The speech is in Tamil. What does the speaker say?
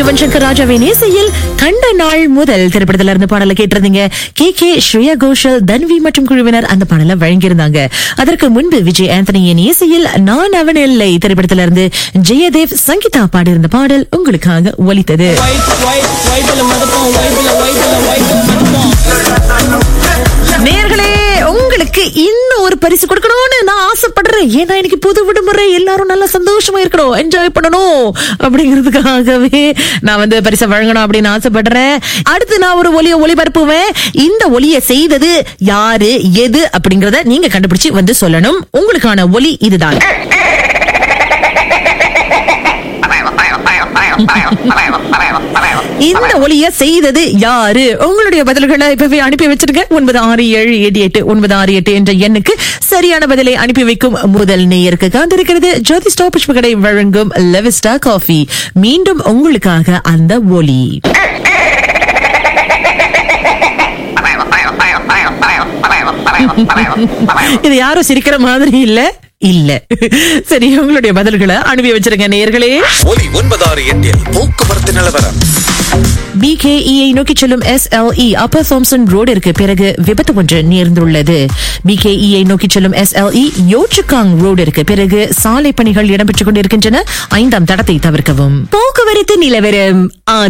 யுவன் சங்கர் ராஜாவின் இசையில் கண்ட நாள் முதல் திரைப்படத்துல இருந்து பாடலை கேட்டிருந்தீங்க கே கே ஸ்ரேயா கோஷல் தன்வி மற்றும் குழுவினர் அந்த பாடலை வழங்கியிருந்தாங்க அதற்கு முன்பு விஜய் ஆண்டனியின் இசையில் நான் அவன் இல்லை திரைப்படத்துல இருந்து ஜெயதேவ் சங்கீதா பாடியிருந்த பாடல் உங்களுக்காக ஒலித்தது நேர்களே உங்களுக்கு இன்னும் ஒரு பரிசு கொடுக்கணும்னு நான் ஆசைப்படுறேன் ஏன்னா இன்னைக்கு புது விடுமுறை எல்லாரும் நல்லா சந்தோஷமா இருக்கணும் என்ஜாய் பண்ணணும் அப்படிங்கிறதுக்காகவே நான் வந்து பரிசை வழங்கணும் அப்படின்னு ஆசைப்படுறேன் அடுத்து நான் ஒரு ஒலியை ஒளிபரப்புவேன் இந்த ஒலியை செய்தது யாரு எது அப்படிங்கறத நீங்க கண்டுபிடிச்சு வந்து சொல்லணும் உங்களுக்கான ஒலி இதுதான் இந்த ஒலிய செய்தது யாரு உங்களுடைய பதில்களை இப்பவே அனுப்பி வச்சிருங்க ஒன்பது ஆறு ஏழு எட்டு எட்டு ஒன்பது ஆறு எட்டு என்ற எண்ணுக்கு சரியான பதிலை அனுப்பி வைக்கும் முதல் நேயருக்கு காத்திருக்கிறது ஜோதி ஸ்டாப் புஷ்பகடை வழங்கும் லெவிஸ்டா காஃபி மீண்டும் உங்களுக்காக அந்த ஒலி இது யாரும் சிரிக்கிற மாதிரி இல்ல இல்ல சரி உங்களுடைய பதில்களை அனுப்பி வச்சிருங்க நேயர்களே ஒலி ஒன்பதாறு எட்டில் போக்குவரத்து நிலவரம் பிகேஇயை நோக்கி செல்லும் எஸ்எல்இ அப்பர் தாம்சன் ரோடிற்கு பிறகு விபத்து ஒன்று நேர்ந்துள்ளது பிகேஇயை நோக்கி செல்லும் எஸ்எல்இ யோச்சுகாங் ரோடிற்கு பிறகு சாலை பணிகள் இடம்பெற்றுக் கொண்டிருக்கின்றன ஐந்தாம் தடத்தை தவிர்க்கவும் போக்குவரத்து நிலவரம்